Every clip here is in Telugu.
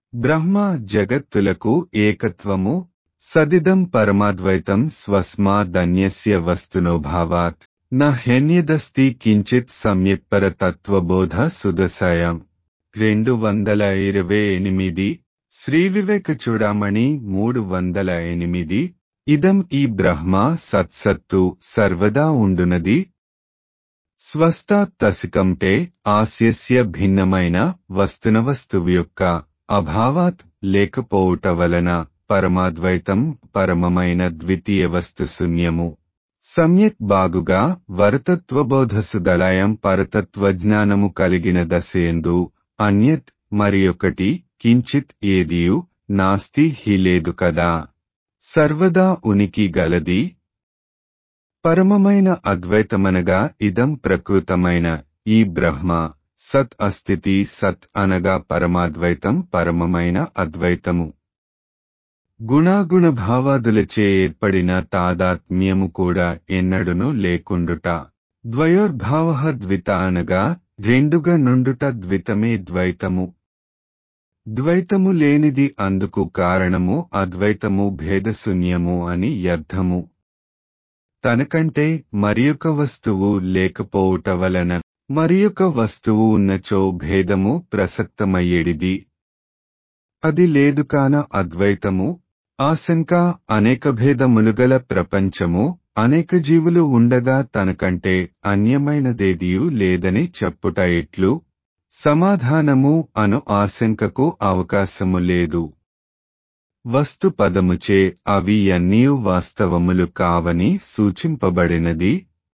బ్రహ్మ జగత్తులకు ఏకత్వము సదిదం పరమాద్వైతం స్వస్మాదన్యస్య వస్తునోభావాత్ న హెన్యదస్తి కించిత్ సమ్యక్పరతత్వబోధ సుదశయం రెండు వందల ఇరవై ఎనిమిది శ్రీ వివేక చూడామణి మూడు వందల ఎనిమిది ఇదం ఈ బ్రహ్మ సత్సత్తు సర్వదా ఉండునది స్వస్థాత్తసికంటే ఆస్యస్య భిన్నమైన వస్తునవస్తువు యొక్క అభావాత్ లేకపోవుట వలన పరమాద్వైతం పరమమైన ద్వితీయ వస్తు శూన్యము సమ్యక్ బాగుగా వరతత్వబోధసుదలయం పరతత్వజ్ఞానము కలిగిన దశయందు అన్యత్ మరియొకటి కించిత్ ఏదియు నాస్తి హి లేదు కదా సర్వదా ఉనికి గలది పరమమైన అద్వైతమనగా ఇదం ప్రకృతమైన ఈ బ్రహ్మ సత్ అస్థితి సత్ అనగా పరమాద్వైతం పరమమైన అద్వైతము గుణాగుణ భావాదులచే ఏర్పడిన తాదాత్మ్యము కూడా ఎన్నడును లేకుండుట ద్వయోర్భావ ద్విత అనగా రెండుగా నుండుట ద్వితమే ద్వైతము ద్వైతము లేనిది అందుకు కారణము అద్వైతము భేదశూన్యము అని అర్థము తనకంటే మరియొక వస్తువు లేకపోవుట వలన మరియొక వస్తువు ఉన్నచో భేదము ప్రసక్తమయ్యేడిది అది లేదు కాన అద్వైతము ఆశంక అనేక భేదములుగల ప్రపంచము అనేక జీవులు ఉండగా తనకంటే అన్యమైనదేదియూ లేదని చెప్పుట ఎట్లు సమాధానము అను ఆశంకకు అవకాశము లేదు వస్తు పదముచే అవి అన్నీ వాస్తవములు కావని సూచింపబడినది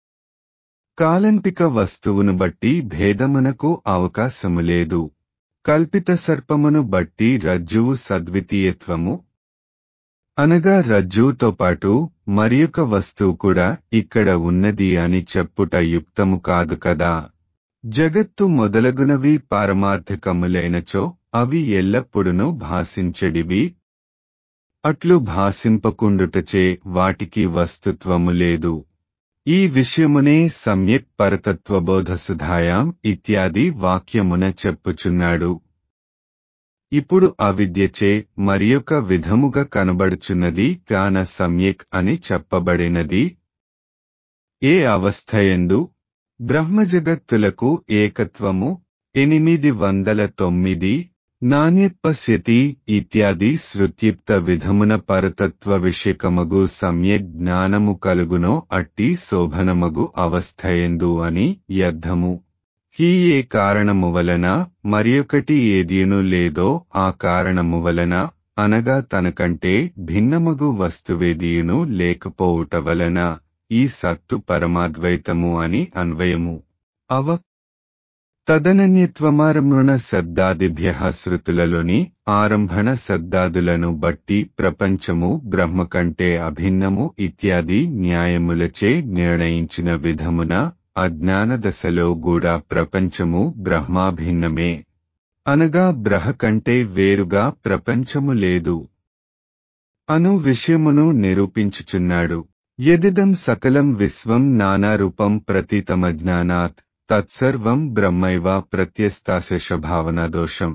కాలంపిక వస్తువును బట్టి భేదమునకు అవకాశము లేదు కల్పిత సర్పమును బట్టి రజ్జువు సద్వితీయత్వము అనగా రజ్జువుతో పాటు మరియొక వస్తువు కూడా ఇక్కడ ఉన్నది అని చెప్పుట యుక్తము కాదు కదా జగత్తు మొదలగునవి పారమార్థకములైనచో అవి ఎల్లప్పుడునూ భాషించడివి అట్లు భాషింపకుండుటచే వాటికి వస్తుత్వము లేదు ఈ విషయమునే సమ్యక్ పరతత్వబోధసుధాయాం ఇత్యాది వాక్యమున చెప్పుచున్నాడు ఇప్పుడు అవిద్యచే మరియొక విధముగా కనబడుచున్నది గాన సమ్యక్ అని చెప్పబడినది ఏ అవస్థయందు బ్రహ్మజగత్తులకు ఏకత్వము ఎనిమిది వందల తొమ్మిది నాణ్యత్పశ్యతి ఇత్యాది శృత్యుక్త విధమున పరతత్వ విషయకమగు సమ్యక్ జ్ఞానము కలుగునో అట్టి శోభనమగు అవస్థయందు అని యర్థము ఈ ఏ కారణము వలన మరియొకటి ఏదియును లేదో ఆ కారణము వలన అనగా తనకంటే భిన్నమగు వస్తువేదియును లేకపోవుట వలన ఈ సత్తు పరమాద్వైతము అని అన్వయము అవ తదనన్యత్వమారంభణ శబ్దాదిభ్య శృతులలోని ఆరంభణ శబ్దాదులను బట్టి ప్రపంచము బ్రహ్మ కంటే అభిన్నము ఇత్యాది న్యాయములచే నిర్ణయించిన విధమున అజ్ఞాన దశలో కూడా ప్రపంచము బ్రహ్మాభిన్నమే అనగా బ్రహ కంటే వేరుగా ప్రపంచము లేదు అను విషయమును నిరూపించుచున్నాడు యదిదం సకలం విశ్వం నానారూపం ప్రతీతమజ్ఞానాత్ తత్సర్వం బ్రహ్మైవ ప్రత్యస్తాశేష భావన దోషం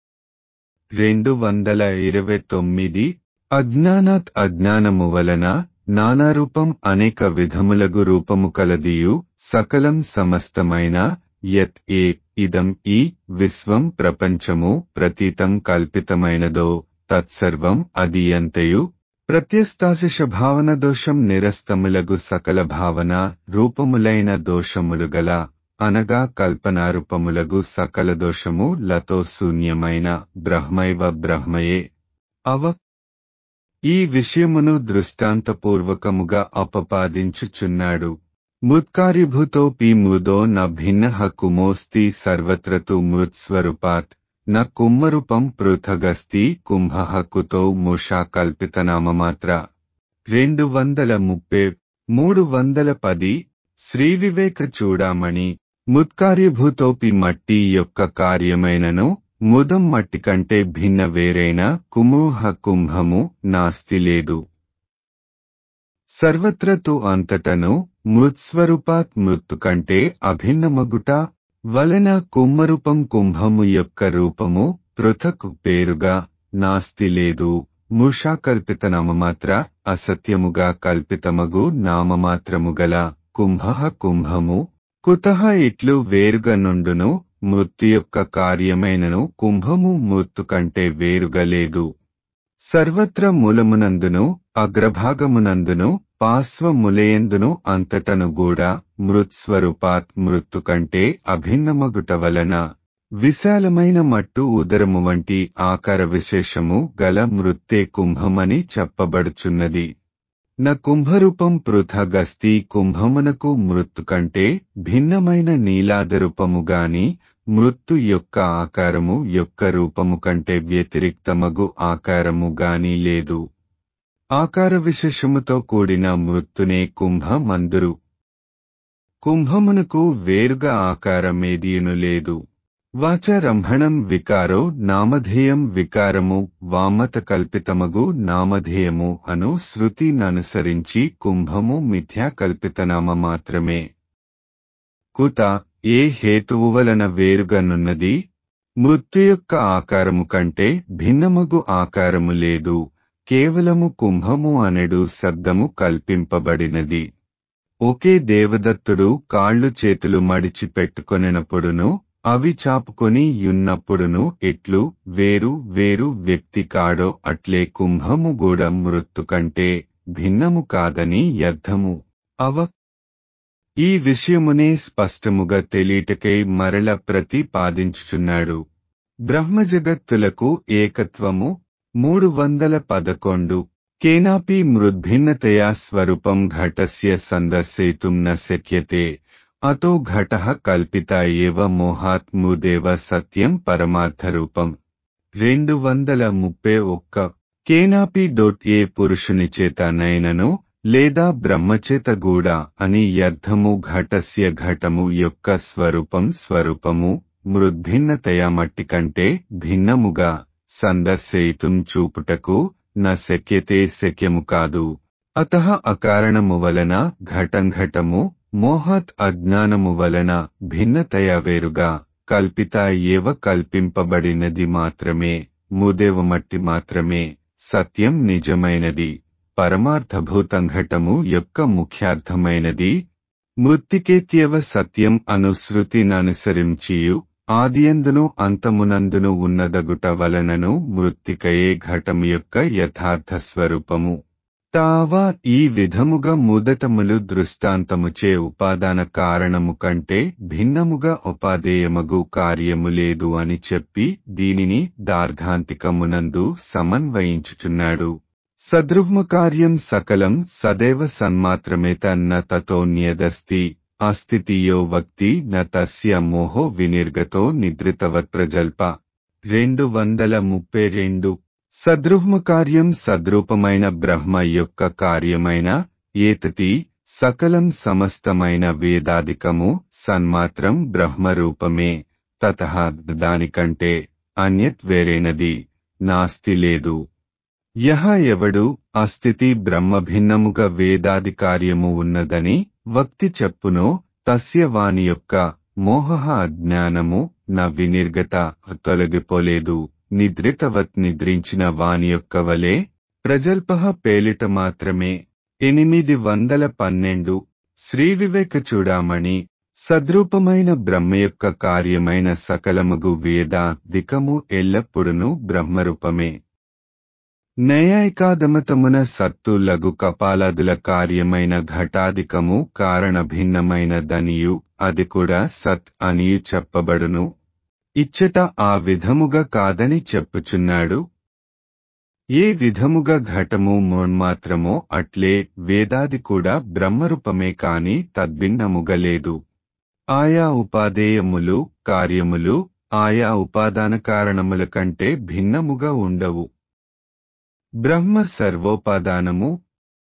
రెండు వందల ఇరవై తొమ్మిది అజ్ఞానాత్ అజ్ఞానము వలన నానారూపం అనేక విధములగు రూపము కలదియు సకలం సమస్తమైన యత్ ఏ ఇదం ఈ విశ్వం ప్రపంచము ప్రతీతం కల్పితమైనదో తత్సర్వం అది అంతయు ప్రత్యస్తాశిష భావన దోషం నిరస్తములగు సకల భావన రూపములైన దోషములు గల అనగా కల్పనారూపములగు సకల దోషము లతో శూన్యమైన బ్రహ్మైవ బ్రహ్మయే అవ ఈ విషయమును దృష్టాంతపూర్వకముగా అపపాదించుచున్నాడు ముత్కార్యభూతోపి మృదో న భిన్న కుమోస్తి సర్వత్రతు మృత్స్వరూపాత్ న కుమ్మరూపం పృథగస్తి కుంభ కుతో మూషా కల్పితనామమాత్ర రెండు వందల ముప్పై మూడు వందల పది శ్రీ వివేక చూడామణి ముత్కార్యభూతోపి మట్టి యొక్క కార్యమైనను ముదం మట్టి కంటే భిన్న వేరైన కుమూహ కుంభము నాస్తి లేదు సర్వత్రతు అంతటను మృత్స్వరూపాత్ మృత్తు కంటే అభిన్నమగుట వలన కుమ్మరూపం కుంభము యొక్క రూపము పృథక్ పేరుగా నాస్తి లేదు మూషాకల్పిత నామమాత్ర అసత్యముగా కల్పితమగు నామమాత్రముగల కుంభ కుంభము కుతః ఇట్లు వేరుగా నుండును మృత్యు యొక్క కార్యమైనను కుంభము మృత్తు కంటే వేరుగా లేదు సర్వత్ర మూలమునందును అగ్రభాగమునందును పార్శ్వములయందును అంతటను గూడా మృత్స్వరూపాత్ మృత్తు కంటే అభిన్నమగుట వలన విశాలమైన మట్టు ఉదరము వంటి ఆకార విశేషము గల మృత్తే కుంభమని చెప్పబడుచున్నది న కుంభరూపం పృథగస్తి కుంభమునకు మృత్తు కంటే భిన్నమైన నీలాదరూపము గాని మృత్తు యొక్క ఆకారము యొక్క రూపము కంటే వ్యతిరిక్తమగు ఆకారము గాని లేదు ఆకార విశేషముతో కూడిన మృత్తునే కుంభ మందురు కుంభమునకు వేరుగా ఆకారమేదియును లేదు వాచరంభణం వికారో నామధేయం వికారము వామత కల్పితమగు నామధేయము అను శృతిననుసరించి కుంభము మిథ్యా కల్పితనామ మాత్రమే కుత ఏ హేతువు వలన వేరుగానున్నది మృత్యు యొక్క ఆకారము కంటే భిన్నమగు ఆకారము లేదు కేవలము కుంభము అనెడు శబ్దము కల్పింపబడినది ఒకే దేవదత్తుడు కాళ్ళు చేతులు మడిచి పెట్టుకొనినప్పుడును అవి చాపుకొని యున్నప్పుడును ఎట్లు వేరు వేరు వ్యక్తి కాడో అట్లే కుంభము కూడా మృత్తు కంటే భిన్నము కాదని అర్థము అవ ఈ విషయమునే స్పష్టముగా తెలియటకై మరల ప్రతిపాదించుచున్నాడు బ్రహ్మజగత్తులకు ఏకత్వము మూడు వందల పదకొండు కేనాపి మృద్భిన్నతయా స్వరూపం ఘటస్య సందర్శయితుం న శక్యతే అతో ఘట కల్పిత ఏవ మోహాత్ముదేవ సత్యం పరమార్థరూపం రెండు వందల ముప్పై ఒక్క కేనాపి డొట్ ఏ పురుషుని చేత నయనను లేదా బ్రహ్మచేత గూడ అని అర్థము ఘటస్య ఘటము యొక్క స్వరూపం స్వరూపము మృద్భిన్నతయ మట్టి కంటే భిన్నముగా సందర్శయితుం చూపుటకు న శక్యతే శక్యము కాదు అత అకారణము వలన ఘటంఘటము మోహత్ అజ్ఞానము వలన భిన్నతయ వేరుగా కల్పిత ఏవ కల్పింపబడినది మాత్రమే ముదేవ మట్టి మాత్రమే సత్యం నిజమైనది పరమార్థభూతంఘటము యొక్క ముఖ్యార్థమైనది మృత్తికేత్యవ సత్యం అనుసృతిననుసరించియు ఆదియందును అంతమునందును ఉన్నదగుట వలనను మృత్తికయే ఘటము యొక్క యథార్థ స్వరూపము తావా ఈ విధముగా ముదటములు దృష్టాంతముచే ఉపాదాన కారణము కంటే భిన్నముగా ఉపాదేయమగు కార్యము లేదు అని చెప్పి దీనిని దార్ఘాంతికమునందు సమన్వయించుచున్నాడు సదృహ్మకార్యం సకలం సదేవ సన్మాత్రమేత న తతోన్యదస్తి అస్థితియో వక్తి న తస్య మోహో వినిర్గతో నిద్రితవత్ ప్రజల్ప రెండు వందల ముప్పై రెండు సదృహ్మకార్యం సద్రూపమైన బ్రహ్మ యొక్క కార్యమైన ఏతతి సకలం సమస్తమైన వేదాధికము సన్మాత్రం బ్రహ్మరూపమే తత దానికంటే అన్యత్ వేరేనది నాస్తి లేదు యహ ఎవడు అస్థితి బ్రహ్మభిన్నముగా వేదాది కార్యము ఉన్నదని వక్తి చెప్పునో తస్య వాని యొక్క మోహ అజ్ఞానము నా వినిర్గత తొలగిపోలేదు నిద్రితవత్ నిద్రించిన వాని యొక్క వలె ప్రజల్ప పేలిట మాత్రమే ఎనిమిది వందల పన్నెండు శ్రీ వివేక చూడామణి సద్రూపమైన బ్రహ్మ యొక్క కార్యమైన సకలముగు వేద దికము ఎల్లప్పుడును బ్రహ్మరూపమే నైయాయికాదమతమున సత్తు లఘు కపాలాదుల కార్యమైన ఘటాధికము కారణ భిన్నమైన దనియు అది కూడా సత్ అనియు చెప్పబడును ఇచ్చట ఆ విధముగా కాదని చెప్పుచున్నాడు ఏ విధముగా ఘటము మోన్మాత్రమో అట్లే వేదాది కూడా బ్రహ్మరూపమే కాని తద్భిన్నముగా లేదు ఆయా ఉపాదేయములు కార్యములు ఆయా ఉపాదాన కారణముల కంటే భిన్నముగా ఉండవు బ్రహ్మ సర్వోపాదానము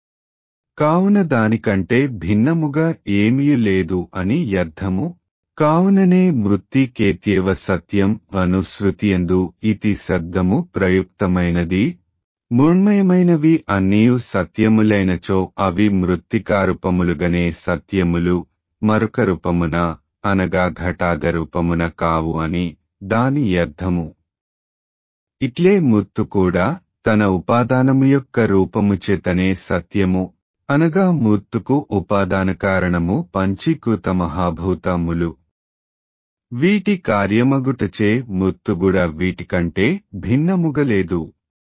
కావున దానికంటే భిన్నముగా ఏమీ లేదు అని అర్థము కావుననే మృత్తికేత్యేవ సత్యం అనుశృతియందు ఇతి శబ్దము ప్రయుక్తమైనది మృణ్మయమైనవి అన్నీయు సత్యములైనచో అవి మృత్తికారూపములుగనే సత్యములు మరొక రూపమున అనగా ఘటాద రూపమున కావు అని దాని అర్థము ఇట్లే ముత్తు కూడా తన ఉపాదానము యొక్క రూపము చేతనే సత్యము అనగా మూర్తుకు ఉపాదాన కారణము పంచీకృత మహాభూతములు వీటి కార్యమగుటచే ముత్తుగుడ వీటికంటే భిన్నముగలేదు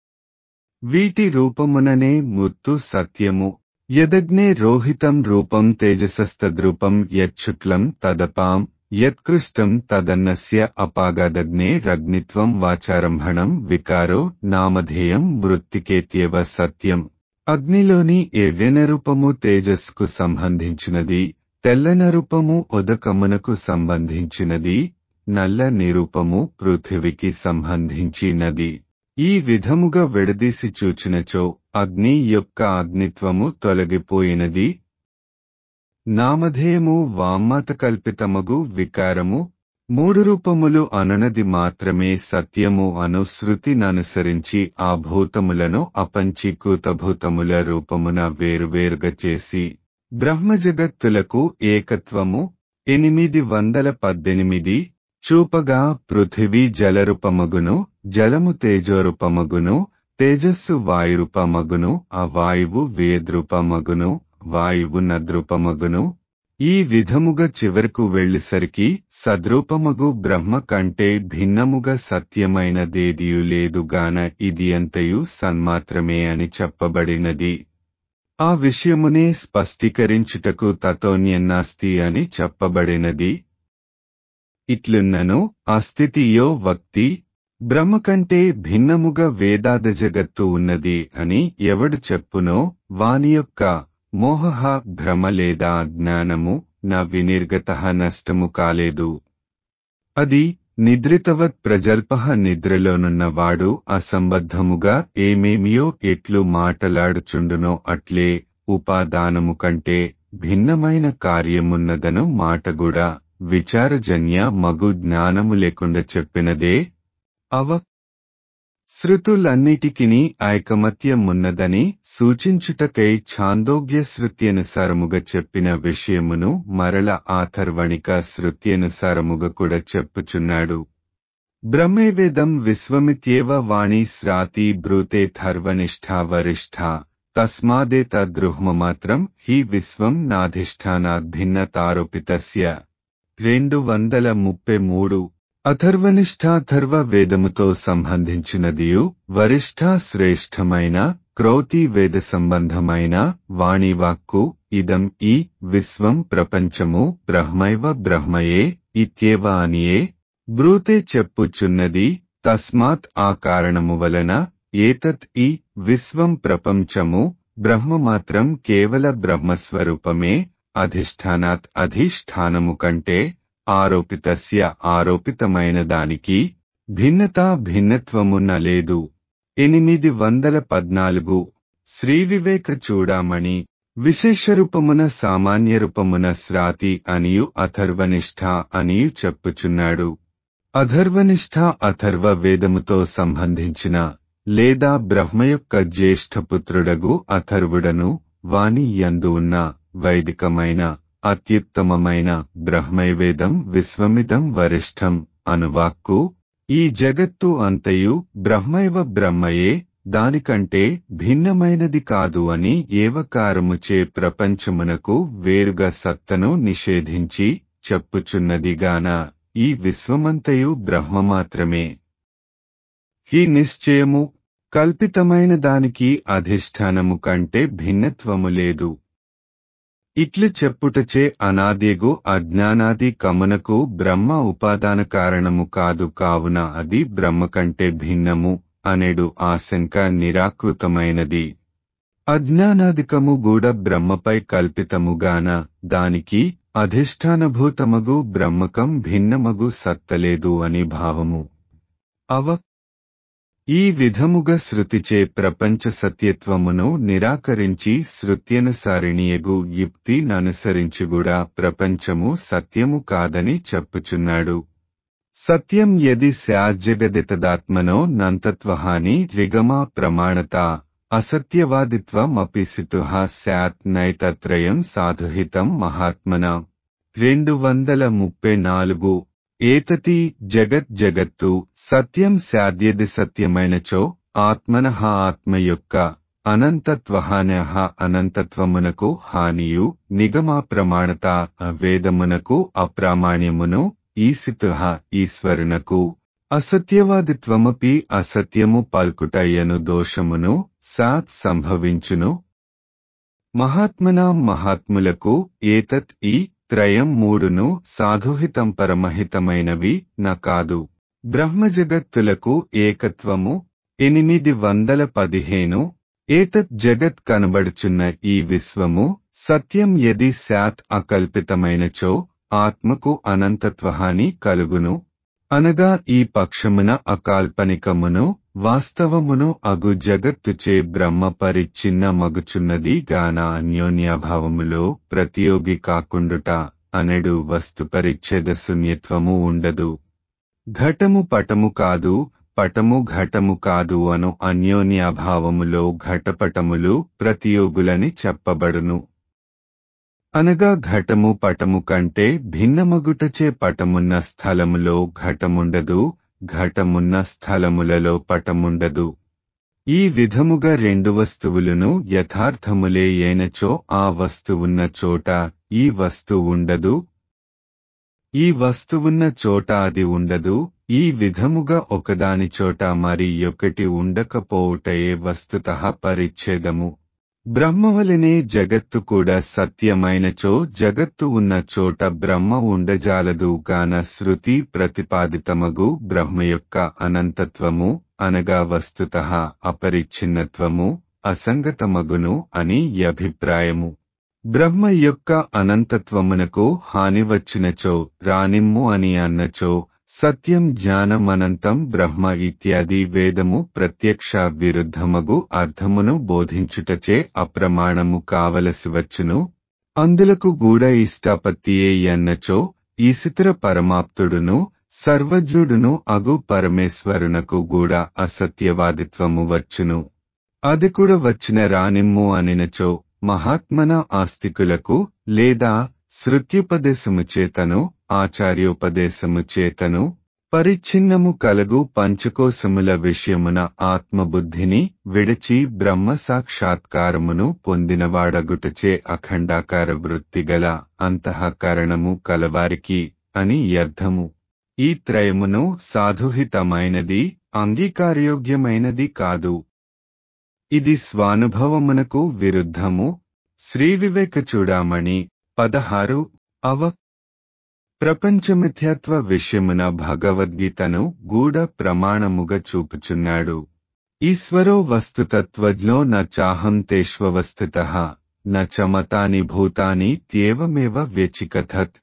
వీటి రూపముననే ముత్తు సత్యము యదగ్నే రోహితం రూపం తేజసస్తద్రూపం యచ్చుక్లం తదపాం యత్కృష్టం తదన్నస్య అపాగాదగ్నే రగ్నిత్వం వాచారంభణం వికారో నామధేయం వృత్తికేత్యేవ సత్యం అగ్నిలోని ఎవ్వెన రూపము తేజస్కు సంబంధించినది తెల్లన రూపము ఉదకమునకు సంబంధించినది నల్ల నిరూపము పృథివికి సంబంధించినది ఈ విధముగా విడదీసి చూచినచో అగ్ని యొక్క అగ్నిత్వము తొలగిపోయినది నామధేయము వామ్మత కల్పితమగు వికారము మూడు రూపములు అననది మాత్రమే సత్యము అను శృతిననుసరించి ఆ భూతములను అపంచీకృత భూతముల రూపమున వేరువేరుగా చేసి బ్రహ్మజగత్తులకు ఏకత్వము ఎనిమిది వందల పద్దెనిమిది చూపగా పృథివీ జలరూపమగును జలము తేజోరూపమగును తేజస్సు వాయురూపమగును ఆ వాయువు వేద్రూపమగును వాయువు నద్రూపమగును ఈ విధముగా చివరకు వెళ్లిసరికి సద్రూపమగు బ్రహ్మ కంటే భిన్నముగా సత్యమైనదేదియు లేదుగాన ఇది అంతయు సన్మాత్రమే అని చెప్పబడినది ఆ విషయమునే స్పష్టీకరించుటకు తతోన్యన్నాస్తి అని చెప్పబడినది ఇట్లున్నను అస్థితియో వక్తి బ్రహ్మ కంటే భిన్నముగా వేదాద జగత్తు ఉన్నది అని ఎవడు చెప్పునో వాని యొక్క మోహ భ్రమ లేదా జ్ఞానము నా వినిర్గత నష్టము కాలేదు అది నిద్రితవత్ ప్రజల్ప నిద్రలోనున్నవాడు అసంబద్ధముగా ఏమేమియో ఎట్లు మాటలాడుచుండునో అట్లే ఉపాదానము కంటే భిన్నమైన కార్యమున్నదను మాటగుడా విచారజన్య మగు జ్ఞానము లేకుండా చెప్పినదే అవ శృతులన్నిటికిని ఐకమత్యమున్నదని సూచించుటకై ఛాందోగ్య శృత్యనుసారముగా చెప్పిన విషయమును మరల ఆథర్వణిక శృత్యనుసారముగా కూడా చెప్పుచున్నాడు బ్రహ్మేవేదం విశ్వమిత్యేవ వాణి శ్రాతి బ్రూతే థర్వనిష్ఠా వరిష్ఠా తస్మాదే తద్రుహ్మమాత్రం హి విశ్వం నాధిష్ఠానాద్భిన్నతారోపితస్య రెండు వందల ముప్పై మూడు అథర్వనిష్ఠాథర్వ వేదముతో సంబంధించినదియు వరిష్ఠ శ్రేష్టమైన క్రౌతి వేద సంబంధమైన వాణివాక్కు ఇదం ఈ విశ్వం ప్రపంచము బ్రహ్మైవ బ్రహ్మయే ఇత్యేవ అనియే బ్రూతే చెప్పుచున్నది తస్మాత్ ఆ కారణము వలన ఏతత్ ఈ విశ్వం ప్రపంచము బ్రహ్మ మాత్రం కేవల బ్రహ్మస్వరూపమే అధిష్టానాత్ అధిష్టానము కంటే ఆరోపితస్య ఆరోపితమైన దానికి భిన్నత భిన్నత్వమున్న లేదు ఎనిమిది వందల పద్నాలుగు శ్రీ వివేక చూడామణి విశేషరూపమున సామాన్య రూపమున శ్రాతి అనియు అథర్వనిష్ఠ అనియు చెప్పుచున్నాడు అథర్వనిష్ఠ అథర్వ వేదముతో సంబంధించిన లేదా బ్రహ్మ యొక్క జ్యేష్ఠపుత్రుడగు అథర్వుడను వాని యందు ఉన్న వైదికమైన అత్యుత్తమమైన బ్రహ్మైవేదం విశ్వమిదం వరిష్టం అనువాక్కు ఈ జగత్తు అంతయు బ్రహ్మైవ బ్రహ్మయే దానికంటే భిన్నమైనది కాదు అని ఏవకారముచే ప్రపంచమునకు వేరుగా సత్తను నిషేధించి చెప్పుచున్నదిగాన ఈ విశ్వమంతయు బ్రహ్మ మాత్రమే ఈ నిశ్చయము కల్పితమైన దానికి అధిష్టానము కంటే భిన్నత్వము లేదు ఇట్లు చెప్పుటచే అనాదిగు అజ్ఞానాది కమునకు బ్రహ్మ ఉపాదాన కారణము కాదు కావున అది బ్రహ్మ కంటే భిన్నము అనేడు ఆశంక నిరాకృతమైనది అజ్ఞానాదికము గూడ బ్రహ్మపై కల్పితముగాన దానికి అధిష్టానభూతమగు బ్రహ్మకం భిన్నమగు సత్తలేదు అని భావము అవ ఈ విధముగా శృతిచే ప్రపంచ సత్యత్వమును నిరాకరించి శృత్యనుసారిణియగు యుక్తి ననుసరించుగుడా ప్రపంచము సత్యము కాదని చెప్పుచున్నాడు సత్యం యది స్యాజ్జగదితదాత్మనో నంతత్వహాని రిగమా ప్రమాణత అసత్యవాదిత్వమపి సితుహ స్యాత్ నైతత్రయం సాధుహితం మహాత్మన రెండు వందల ముప్పై నాలుగు ఏతతి జగత్ జగత్తు సత్యం శాద్యది సత్యమైనచో ఆత్మనః ఆత్మ యొక్క అనంతత్వహానః అనంతత్వమునకు హానియు నిగమా ప్రమాణత వేదమునకు అప్రామాణ్యమును ఈసితు ఈశ్వరునకు అసత్యవాదిత్వమపి అసత్యము పల్కుటయ్యను దోషమును సాత్ సంభవించును మహాత్మనా మహాత్ములకు ఏతత్ ఈ త్రయం మూడును సాధుహితం పరమహితమైనవి నా కాదు బ్రహ్మజగత్తులకు ఏకత్వము ఎనిమిది వందల పదిహేను ఏతత్ జగత్ కనబడుచున్న ఈ విశ్వము సత్యం యది శాత్ అకల్పితమైనచో ఆత్మకు అనంతత్వహాని కలుగును అనగా ఈ పక్షమున అకాల్పనికమును వాస్తవమును అగు జగత్తుచే బ్రహ్మ పరిచ్ఛిన్న మగుచున్నది గాన అన్యోన్యాభావములో ప్రతియోగి కాకుండుట అనడు వస్తు పరిచ్ఛేద శూన్యత్వము ఉండదు ఘటము పటము కాదు పటము ఘటము కాదు అను అన్యోన్యాభావములో ఘటపటములు ప్రతియోగులని చెప్పబడును అనగా ఘటము పటము కంటే భిన్నమగుటచే పటమున్న స్థలములో ఘటముండదు ఘటమున్న స్థలములలో పటముండదు ఈ విధముగా రెండు వస్తువులను యథార్థములే అయినచో ఆ వస్తువున్న చోట ఈ వస్తువు ఉండదు ఈ వస్తువున్న చోట అది ఉండదు ఈ విధముగా ఒకదాని చోట మరి ఒకటి ఉండకపోవుటయే వస్తుత పరిచ్ఛేదము బ్రహ్మవలనే జగత్తు కూడా సత్యమైనచో జగత్తు ఉన్న చోట బ్రహ్మ ఉండజాలదు గాన శృతి ప్రతిపాదితమగు బ్రహ్మ యొక్క అనంతత్వము అనగా వస్తుత అపరిచ్ఛిన్నత్వము అసంగతమగును అని అభిప్రాయము బ్రహ్మ యొక్క అనంతత్వమునకు హాని వచ్చినచో రానిమ్ము అని అన్నచో సత్యం జ్ఞానమనంతం బ్రహ్మ ఇత్యాది వేదము ప్రత్యక్ష విరుద్ధమగు అర్థమును బోధించుటచే అప్రమాణము కావలసి వచ్చును అందులకు గూడ ఇష్టాపత్తియే అన్నచో ఈసితర పరమాప్తుడును సర్వజ్ఞుడును అగు పరమేశ్వరునకు కూడా అసత్యవాదిత్వము వచ్చును అది కూడా వచ్చిన రానిమ్ము అనినచో మహాత్మన ఆస్తికులకు లేదా శృత్యుపదేశము చేతను ఆచార్యోపదేశము చేతను పరిచ్ఛిన్నము కలగు పంచకోశముల విషయమున ఆత్మబుద్ధిని విడిచి బ్రహ్మ సాక్షాత్కారమును పొందినవాడగుటచే అఖండాకార వృత్తిగల అంతఃకరణము కలవారికి అని అర్థము ఈ త్రయమును సాధుహితమైనది అంగీకారయోగ్యమైనది కాదు ఇది స్వానుభవమునకు విరుద్ధము శ్రీవివేక చూడామణి పదహారు అవ ప్రపంచమిథ్యత్వ విషయమున భగవద్గీతను గూఢ ప్రమాణముగా చూపుచున్నాడు ఈశ్వరో వస్తుతత్వజ్ఞో న చాహం తేష్వస్థిత న చమతాని భూతాని త్యేవమేవ వ్యచికథత్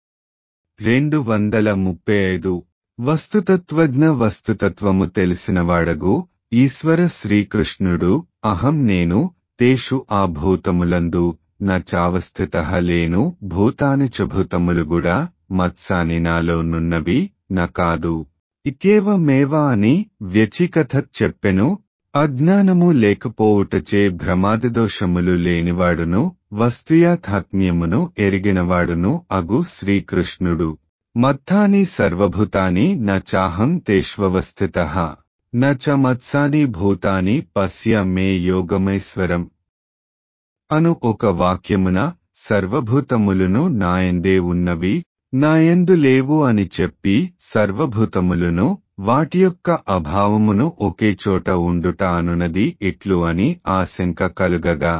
రెండు వందల ముప్పై ఐదు వస్తుతత్వజ్ఞ వస్తుతత్వము తెలిసినవాడగు ఈశ్వర శ్రీకృష్ణుడు అహం నేను తేషు ఆ భూతములందు నా చావస్థిత లేను భూతాని చభూతములు కూడా మత్సాని నాలో నున్నవి నా కాదు ఇకేవమేవ అని వ్యచికథ చెప్పెను అజ్ఞానము లేకపోవుటచే భ్రమాదిదోషములు లేనివాడును వస్తుయాథాత్మ్యమును ఎరిగినవాడును అగు శ్రీకృష్ణుడు మత్థాని సర్వభూతాని న చాహం తేష్వస్థిత న చ మత్సాని భూతాని పశ్య మే యోగమైశ్వరం అను ఒక వాక్యమున సర్వభూతములను నాయందే ఉన్నవి నాయందు లేవు అని చెప్పి సర్వభూతములను వాటి యొక్క అభావమును ఒకే చోట ఉండుట అనునది ఇట్లు అని ఆశంక కలుగగా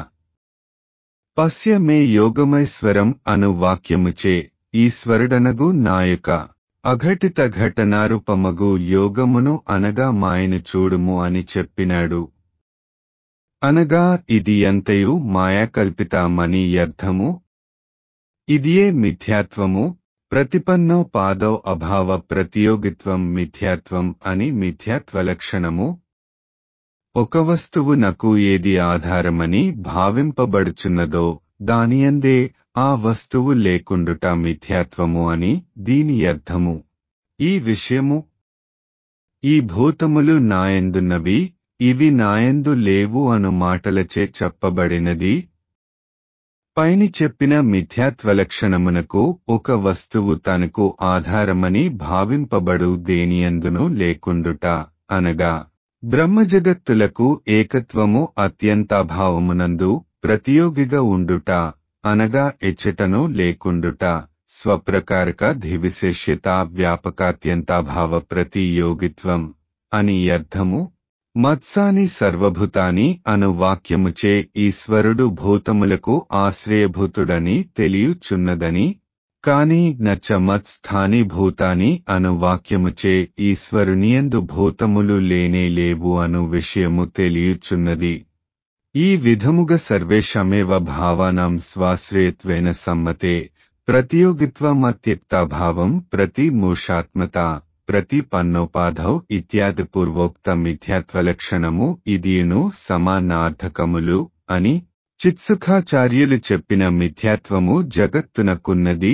పశ్య మే యోగమైశ్వరం అను వాక్యముచే ఈశ్వరుడనగు నాయక అఘటిత ఘటనారూపమగు యోగమును అనగా మాయను చూడుము అని చెప్పినాడు అనగా ఇది ఎంతయు మాయాకల్పితమని అర్థము ఇదియే మిథ్యాత్వము ప్రతిపన్నో పాదౌ అభావ ప్రతియోగిత్వం మిథ్యాత్వం అని మిథ్యాత్వ లక్షణము ఒక వస్తువు నాకు ఏది ఆధారమని భావింపబడుచున్నదో దానియందే ఆ వస్తువు లేకుండుట మిథ్యాత్వము అని దీని అర్థము ఈ విషయము ఈ భూతములు నాయందున్నవి ఇవి నాయందు లేవు అను మాటలచే చెప్పబడినది పైని చెప్పిన మిథ్యాత్వలక్షణమునకు ఒక వస్తువు తనకు ఆధారమని భావింపబడు దేనియందును లేకుండుట అనగా బ్రహ్మజగత్తులకు ఏకత్వము అత్యంతాభావమునందు ప్రతియోగిగా ఉండుట అనగా ఎచ్చటను లేకుండుట స్వప్రకారక ధివిశేష్యత వ్యాపకాత్యంతాభావ ప్రతియోగిత్వం అని అర్థము మత్సాని సర్వభూతాని అను వాక్యముచే ఈశ్వరుడు భూతములకు ఆశ్రయభూతుడని తెలియుచున్నదని కాని నచ మత్స్థాని భూతాని అను వాక్యముచే ఈశ్వరునియందు భూతములు లేనే లేవు అను విషయము తెలియుచున్నది ఈ విధముగ సర్వేషమేవ భావానాం స్వాశ్రయత్వేన సమ్మతే ప్రతియోగిత్వమత్యక్తాభావం ప్రతి మూషాత్మత ప్రతి పన్నోపాధౌ ఇత్యాది పూర్వోక్త మిథ్యాత్వలక్షణము ఇదియును సమానార్థకములు అని చిత్సుఖాచార్యులు చెప్పిన మిథ్యాత్వము జగత్తునకున్నది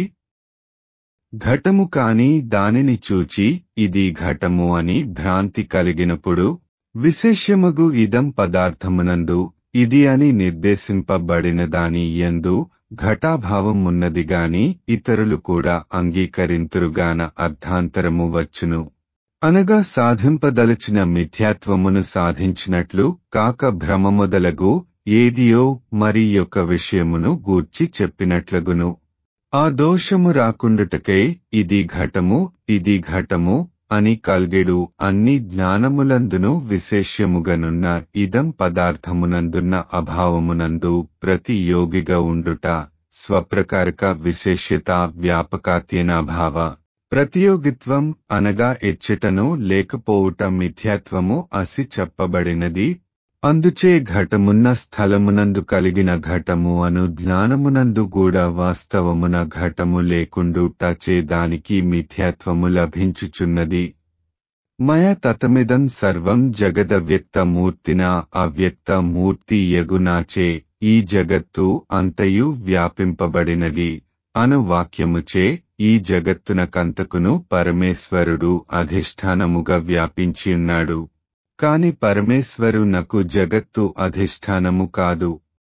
ఘటము కాని దానిని చూచి ఇది ఘటము అని భ్రాంతి కలిగినప్పుడు విశేష్యమగు ఇదం పదార్థమునందు ఇది అని నిర్దేశింపబడిన దాని యందు ఘటాభావం ఉన్నది గాని ఇతరులు కూడా అంగీకరింతురుగాన అర్థాంతరము వచ్చును అనగా సాధింపదలచిన మిథ్యాత్వమును సాధించినట్లు కాక భ్రమ మొదలగు ఏదియో మరి యొక్క విషయమును గూర్చి చెప్పినట్లగును ఆ దోషము రాకుండుటకై ఇది ఘటము ఇది ఘటము అని కల్గెడు అన్ని జ్ఞానములందును విశేష్యముగనున్న ఇదం పదార్థమునందున్న అభావమునందు ప్రతి యోగిగా ఉండుట స్వప్రకారక విశేష్యత వ్యాపకాత్యనాభావ ప్రతియోగిత్వం అనగా ఎచ్చటను లేకపోవుట మిథ్యాత్వము అసి చెప్పబడినది అందుచే ఘటమున్న స్థలమునందు కలిగిన ఘటము అను జ్ఞానమునందు కూడా వాస్తవమున ఘటము లేకుండుటచే దానికి మిథ్యాత్వము లభించుచున్నది మయ తతమిదం సర్వం జగద వ్యక్త మూర్తిన అవ్యక్త మూర్తి యగునాచే ఈ జగత్తు అంతయు వ్యాపింపబడినది అను వాక్యముచే ఈ జగత్తునకంతకును పరమేశ్వరుడు అధిష్టానముగా వ్యాపించియున్నాడు కాని పరమేశ్వరునకు జగత్తు అధిష్టానము కాదు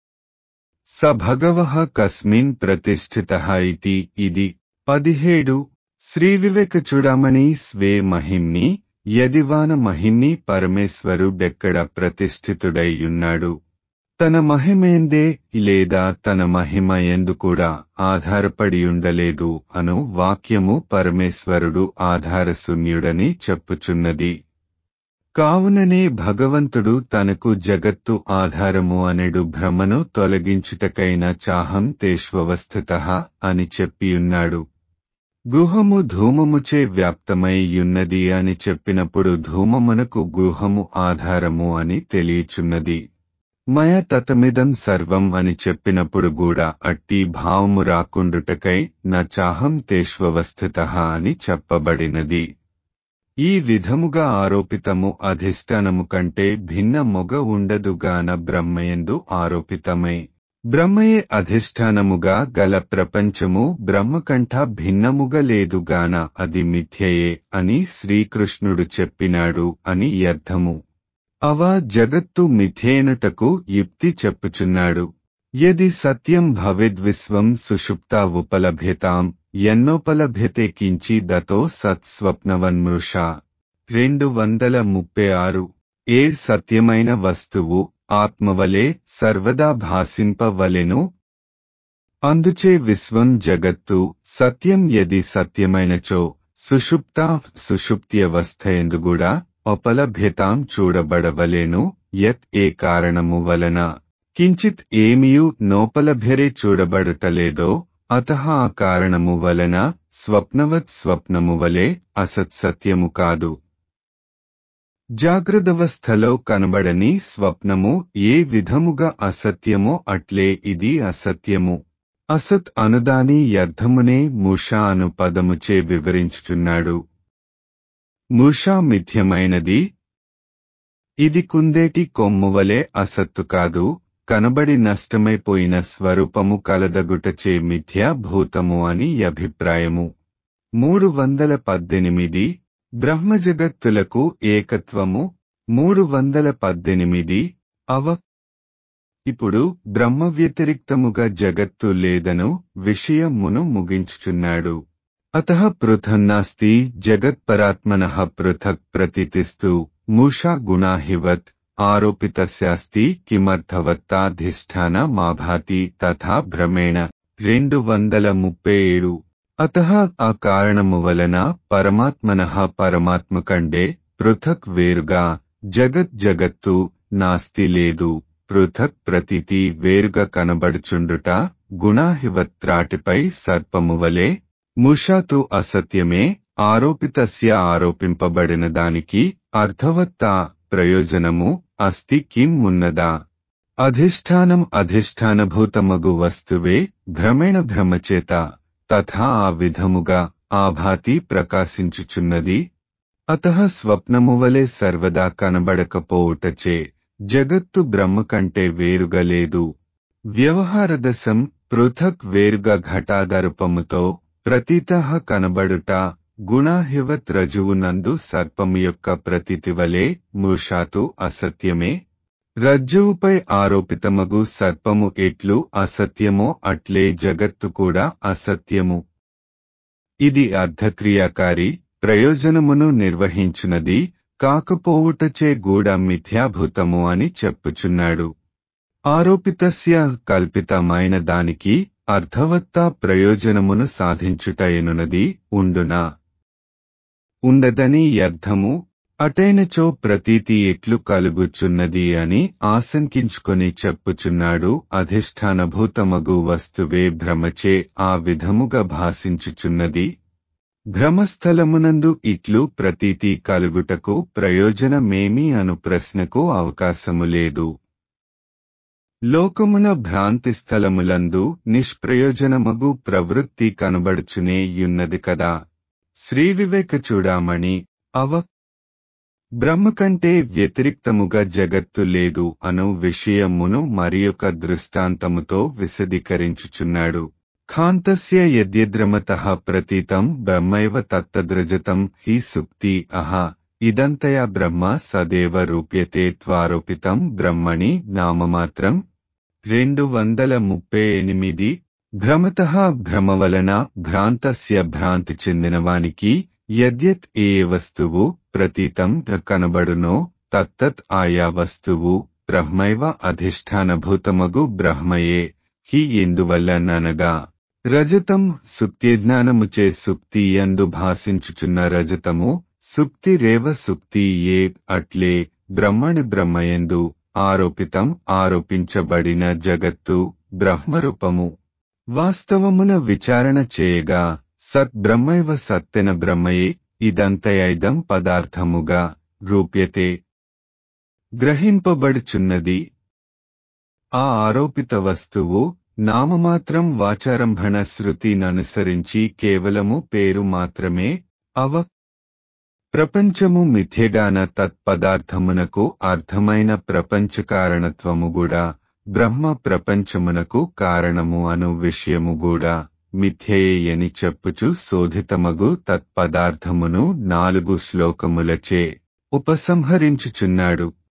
స భగవ కస్మిన్ ప్రతిష్ఠిత ఇతి ఇది పదిహేడు శ్రీ వివేక చూడమని స్వే మహిమ్ని యదివాన మహిమ్ని పరమేశ్వరుడెక్కడ ప్రతిష్ఠితుడై ఉన్నాడు తన మహిమేందే లేదా తన మహిమ ఎందు కూడా ఆధారపడి ఉండలేదు అను వాక్యము పరమేశ్వరుడు ఆధారశూన్యుడని చెప్పుచున్నది కావుననే భగవంతుడు తనకు జగత్తు ఆధారము అనెడు భ్రమను తొలగించుటకైన చాహం తేష్వవస్థిత అని చెప్పియున్నాడు గుహము ధూమముచే వ్యాప్తమై యున్నది అని చెప్పినప్పుడు ధూమమునకు గుహము ఆధారము అని తెలియచున్నది మయ తతమిదం సర్వం అని చెప్పినప్పుడు కూడా అట్టి భావము రాకుండుటకై నా చాహం తేష్వవస్థిత అని చెప్పబడినది ఈ విధముగా ఆరోపితము అధిష్టానము కంటే భిన్న మొగ ఉండదుగాన బ్రహ్మయందు ఆరోపితమై బ్రహ్మయే అధిష్టానముగా గల ప్రపంచము బ్రహ్మకంఠ భిన్నముగా లేదుగాన అది మిథ్యయే అని శ్రీకృష్ణుడు చెప్పినాడు అని అర్థము అవ జగత్తు మిథ్యేనుటకు యుక్తి చెప్పుచున్నాడు యది సత్యం భవేద్విశ్వం సుషుప్తా ఉపలభ్యతాం ఎన్నోపలభ్యతే కించి దతో సత్స్వప్నవన్మృష రెండు వందల ముప్పై ఆరు ఏ సత్యమైన వస్తువు ఆత్మవలే సర్వదా భాసింపవలెను అందుచే విశ్వం జగత్తు సత్యం యది సత్యమైనచో సుషుప్త సుషుప్త్యవస్థ కూడా ఉపలభ్యతాం చూడబడవలేను యత్ ఏ కారణము వలన కించిత్ ఏమియు నోపలభ్యరే చూడబడుటలేదో అత ఆ కారణము వలన స్వప్నవత్ స్వప్నము వలె అసత్సత్యము కాదు జాగ్రత్తవస్థలో కనబడని స్వప్నము ఏ విధముగా అసత్యమో అట్లే ఇది అసత్యము అసత్ అనుదాని అర్థమునే మూషా అను పదముచే వివరించుచున్నాడు మూషా మిథ్యమైనది ఇది కుందేటి కొమ్మువలే అసత్తు కాదు కనబడి నష్టమైపోయిన స్వరూపము కలదగుటచే మిథ్యా భూతము అని అభిప్రాయము మూడు వందల పద్దెనిమిది బ్రహ్మజగత్తులకు ఏకత్వము మూడు వందల పద్దెనిమిది అవ ఇప్పుడు బ్రహ్మ వ్యతిరిక్తముగా జగత్తు లేదను విషయమును ముగించుచున్నాడు అత పృథన్నాస్తి జగత్పరాత్మన పృథక్ ప్రతితిస్తూ మూషా గుణాహివత్ ఆరోపితస్యాస్తి కిమర్థవత్తాధిష్టాన మాభాతి తథా భ్రమేణ రెండు వందల ముప్పై ఏడు అత ఆ కారణము వలన పరమాత్మన పరమాత్మ కండే పృథక్ వేరుగా జగత్ జగత్తు నాస్తి లేదు పృథక్ ప్రతీతి వేరుగా కనబడుచుండుట గుణాహివత్రాటిపై సర్పము వలె ముషాతు అసత్యమే ఆరోపితస్య ఆరోపింపబడిన దానికి అర్థవత్తా ప్రయోజనము అస్తి కిం ఉన్నదా అధిష్టానం అధిష్టానభూతమగు వస్తువే భ్రమేణ భ్రమచేత తథా ఆ విధముగా ఆభాతి ప్రకాశించుచున్నది అత స్వప్నము వలె సర్వదా కనబడకపోవుటచే జగత్తు బ్రహ్మ కంటే వేరుగా లేదు వ్యవహారదశం పృథక్ వేరుగా ఘటాదరుపముతో ప్రతీత కనబడుట గుణాహివత్ రజువునందు సర్పము యొక్క ప్రతీతి వలె మూషాతు అసత్యమే రజ్జువుపై ఆరోపితమగు సర్పము ఎట్లు అసత్యమో అట్లే జగత్తు కూడా అసత్యము ఇది అర్ధక్రియాకారి ప్రయోజనమును నిర్వహించునది కాకపోవుటచే గూఢ మిథ్యాభూతము అని చెప్పుచున్నాడు ఆరోపితస్య కల్పితమైన దానికి అర్థవత్తా ప్రయోజనమును సాధించుటయనున్నది ఉండునా ఉండదని అర్థము అటైనచో ప్రతీతి ఎట్లు కలుగుచున్నది అని ఆశంకించుకొని చెప్పుచున్నాడు అధిష్టానభూతమగు వస్తువే భ్రమచే ఆ విధముగా భాషించుచున్నది భ్రమస్థలమునందు ఇట్లు ప్రతీతి కలుగుటకు ప్రయోజనమేమి అను ప్రశ్నకు అవకాశము లేదు లోకమున భ్రాంతి స్థలములందు నిష్ప్రయోజనమగు ప్రవృత్తి కనబడుచునే యున్నది కదా శ్రీ వివేక చూడామణి అవ బ్రహ్మ కంటే వ్యతిరిక్తముగా జగత్తు లేదు అను విషయమును మరియొక దృష్టాంతముతో విశదీకరించుచున్నాడు ఖాంతస్య యద్యద్రమత ప్రతీతం బ్రహ్మైవ తత్తద్రజతం హి సుక్తి అహ ఇదంతయా బ్రహ్మ సదేవ రూప్యతే త్వారోపితం బ్రహ్మణి నామమాత్రం రెండు వందల ముప్పై ఎనిమిది భ్రమత భ్రమ వలన భ్రాంతస్య భ్రాంతి చెందినవానికి యద్యత్ ఏ వస్తువు ప్రతీతం కనబడునో తత్తత్ ఆయా వస్తువు బ్రహ్మైవ అధిష్టానభూతమగు బ్రహ్మయే హి ఎందువల్లనగా రజతం సుక్తిజ్ఞానముచే సుక్తి ఎందు భాషించుచున్న రజతము సుక్తి రేవ సుక్తి ఏ అట్లే బ్రహ్మణి బ్రహ్మయందు ఆరోపితం ఆరోపించబడిన జగత్తు బ్రహ్మరూపము వాస్తవమున విచారణ చేయగా సత్ బ్రహ్మైవ సత్తెన బ్రహ్మయే ఇదంతయైదం పదార్థముగా రూప్యతే గ్రహింపబడుచున్నది ఆ ఆరోపిత వస్తువు నామమాత్రం వాచారంభణ శృతిననుసరించి కేవలము పేరు మాత్రమే అవ ప్రపంచము మిథ్యగాన తత్పదార్థమునకు అర్థమైన ప్రపంచ కారణత్వము కూడా బ్రహ్మ ప్రపంచమునకు కారణము అను విషయము కూడా మిథ్యయేయని చెప్పుచు శోధితమగు తత్పదార్థమును నాలుగు శ్లోకములచే ఉపసంహరించుచున్నాడు